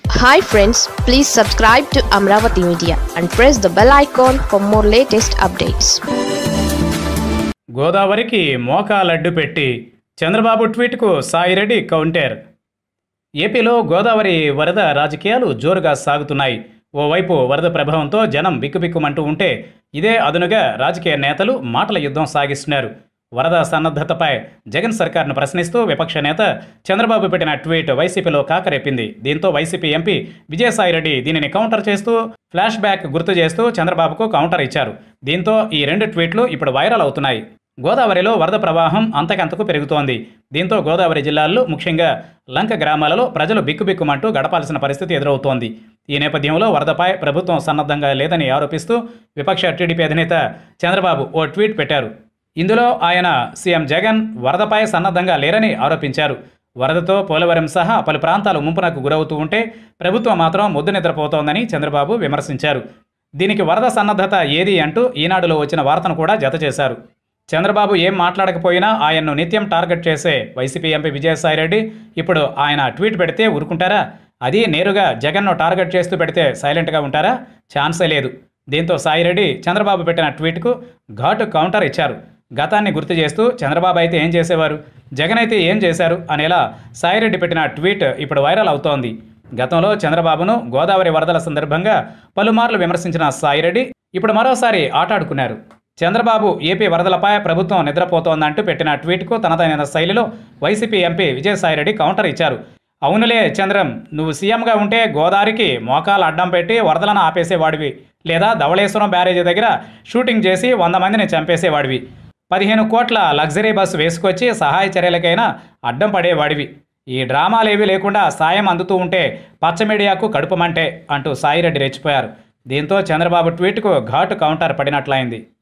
hi friends please subscribe to Amaravati media and press the bell icon for more latest updates గోదావరికి మోకాలడ్డు పెట్టి Chandrababu ట్వీట్కు Sai Reddy counter ఏపీలో గోదావరి వరద రాజకీయాలు జోరుగా సాగుతున్నాయి ఓవైపు వరద ప్రభావంతో జనం బిక్కుబిక్కుమంటూ ఉంటే ఇదే అదునుగా రాజకీయ నేతలు మాటల యుద్ధం సాగిస్తున్నారు వరద సన్నద్ధతపై జగన్ సర్కార్ను ప్రశ్నిస్తూ విపక్ష నేత చంద్రబాబు పెట్టిన ట్వీట్ వైసీపీలో కాకరేపింది దీంతో వైసీపీ ఎంపీ విజయసాయిరెడ్డి దీనిని కౌంటర్ చేస్తూ ఫ్లాష్ బ్యాక్ గుర్తు చేస్తూ చంద్రబాబుకు కౌంటర్ ఇచ్చారు దీంతో ఈ రెండు ట్వీట్లు ఇప్పుడు వైరల్ అవుతున్నాయి గోదావరిలో వరద ప్రవాహం అంతకంతకు పెరుగుతోంది దీంతో గోదావరి జిల్లాల్లో ముఖ్యంగా లంక గ్రామాలలో ప్రజలు బిక్కుబిక్కుమంటూ గడపాల్సిన పరిస్థితి ఎదురవుతోంది ఈ నేపథ్యంలో వరదపై ప్రభుత్వం సన్నద్ధంగా లేదని ఆరోపిస్తూ విపక్ష టీడీపీ అధినేత చంద్రబాబు ఓ ట్వీట్ పెట్టారు ఇందులో ఆయన సీఎం జగన్ వరదపై సన్నద్ధంగా లేరని ఆరోపించారు వరదతో పోలవరం సహా పలు ప్రాంతాలు ముంపునకు గురవుతూ ఉంటే ప్రభుత్వం మాత్రం ముద్దు నిద్రపోతోందని చంద్రబాబు విమర్శించారు దీనికి వరద సన్నద్ధత ఏది అంటూ ఈనాడులో వచ్చిన వార్తను కూడా జతచేశారు చంద్రబాబు ఏం మాట్లాడకపోయినా ఆయన్ను నిత్యం టార్గెట్ చేసే వైసీపీ ఎంపీ విజయసాయిరెడ్డి ఇప్పుడు ఆయన ట్వీట్ పెడితే ఊరుకుంటారా అది నేరుగా జగన్ను టార్గెట్ చేస్తూ పెడితే సైలెంట్గా ఉంటారా ఛాన్సే లేదు దీంతో సాయిరెడ్డి చంద్రబాబు పెట్టిన ట్వీట్కు ఘాటు కౌంటర్ ఇచ్చారు గతాన్ని గుర్తు చేస్తూ చంద్రబాబు అయితే ఏం చేసేవారు జగన్ అయితే ఏం చేశారు అనేలా సాయిరెడ్డి పెట్టిన ట్వీట్ ఇప్పుడు వైరల్ అవుతోంది గతంలో చంద్రబాబును గోదావరి వరదల సందర్భంగా పలుమార్లు విమర్శించిన సాయిరెడ్డి ఇప్పుడు మరోసారి ఆటాడుకున్నారు చంద్రబాబు ఏపీ వరదలపై ప్రభుత్వం నిద్రపోతోందంటూ పెట్టిన ట్వీట్కు తనదైన శైలిలో వైసీపీ ఎంపీ విజయసాయిరెడ్డి కౌంటర్ ఇచ్చారు అవునులే చంద్రం నువ్వు సీఎంగా ఉంటే గోదావరికి మోకాలు అడ్డం పెట్టి వరదలను ఆపేసేవాడివి లేదా ధవళేశ్వరం బ్యారేజీ దగ్గర షూటింగ్ చేసి వంద మందిని చంపేసేవాడివి పదిహేను కోట్ల లగ్జరీ బస్సు వేసుకొచ్చి సహాయ చర్యలకైనా అడ్డం పడేవాడివి ఈ డ్రామాలేవీ లేకుండా సాయం అందుతూ ఉంటే పచ్చ మీడియాకు కడుపమంటే అంటూ సాయిరెడ్డి రెచ్చిపోయారు దీంతో చంద్రబాబు ట్వీట్కు ఘాటు కౌంటర్ పడినట్లయింది